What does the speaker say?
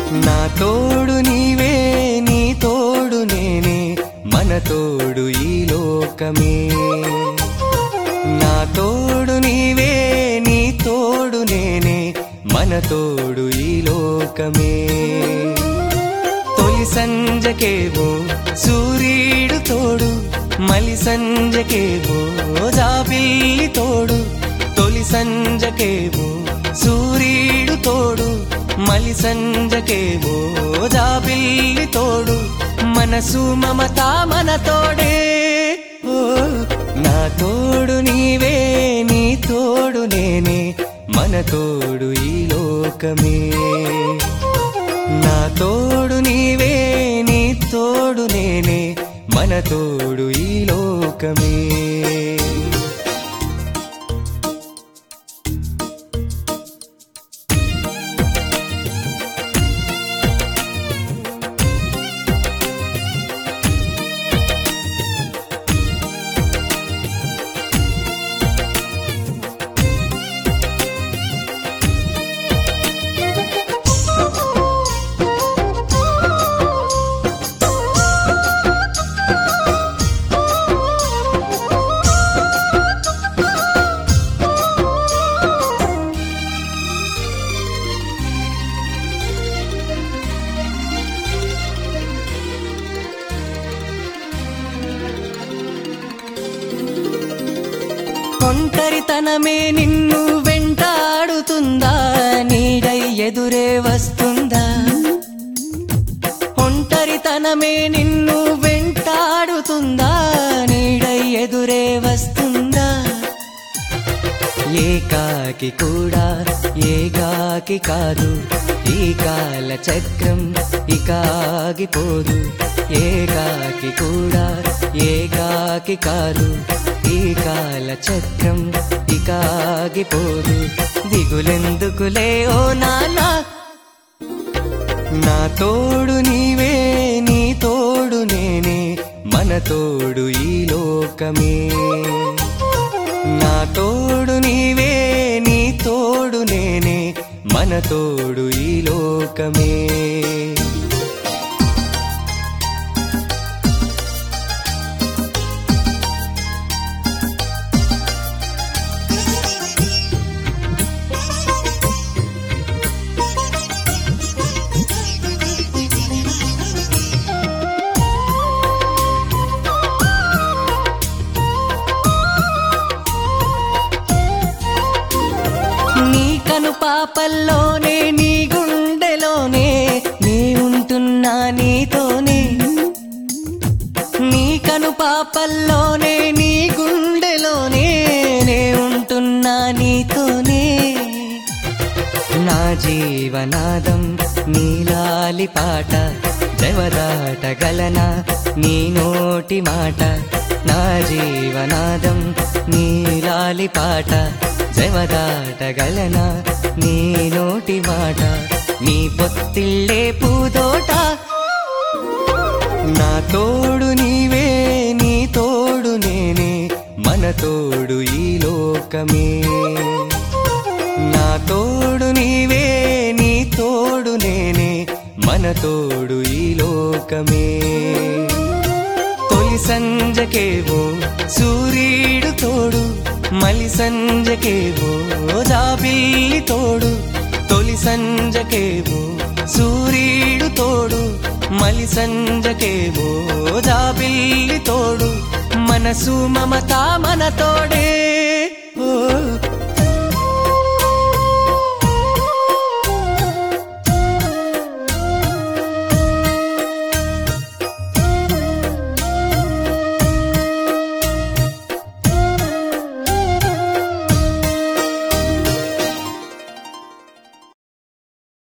నా తోడు నీవే నీ తోడు నేనే మన తోడు ఈ లోకమే నా తోడు నీవే నీ తోడు నేనే మన తోడు ఈ లోకమే తొలి సంజకేవో సూర్యుడు తోడు మలి సంజకేవో జాబిల్లి తోడు తొలి సంజకేవో సూర్యుడు తోడు మలి సంజకేవో జాబిల్లి తోడు మనసు మమత మన తోడే ఓ నా తోడు నీవే నీ తోడు నేనే మన తోడు ఈ లోకమే నా తోడు నీవే నీ తోడు నేనే మన తోడు ఈ లోకమే ఒంటరితనమే నిన్ను వెంటాడుతుందా నీడై ఎదురే వస్తుందా ఒంటరితనమే నిన్ను వెంటాడుతుందా నీడై ఎదురే వస్తుందా ఏకాకి కూడా ఏగాకి కాదు ఈ కాల చక్రం ఇక ఆగిపోదు ఏకాకి కూడా ఏగాకి కాదు ఈ కాల చక్రం ఇక ఆగిపోదు దిగులెందుకులే ఓ నానా నా తోడు నీవే నీ తోడు నేనే మన తోడు ఈ లోకమే నా తోడు నీవే నీ తోడు నేనే మన తోడు ఈ లోకమే నీ కను పాపల్లోనే నీ గుండెలోనే నీ ఉంటున్నా నీతోనే నీ కను పాపల్లోనే నీ గుండెలోనే నే ఉంటున్నా నీతోనే నా జీవనాదం నీలాలి పాట దేవదాటగలనా నీ నోటి మాట నా జీవనాదం నీలాలి పాట జవదాటగలనా నీ నోటి మాట నీ పొత్తిళ్ళే పూదోట నా తోడు నీవే నీ తోడు నేనే మన తోడు ఈ లోకమే నా తోడు నీవే నీ తోడు నేనే మన తోడు ఈ లోకమే తొలి సంజకేవో సూర్యుడు తోడు మలి సంజకేవో జాబిల్లి తోడు తొలి సంజకేవో సూర్యుడు తోడు మలి సంజకేవో జాబిల్లి తోడు మనసు మమత మన తోడే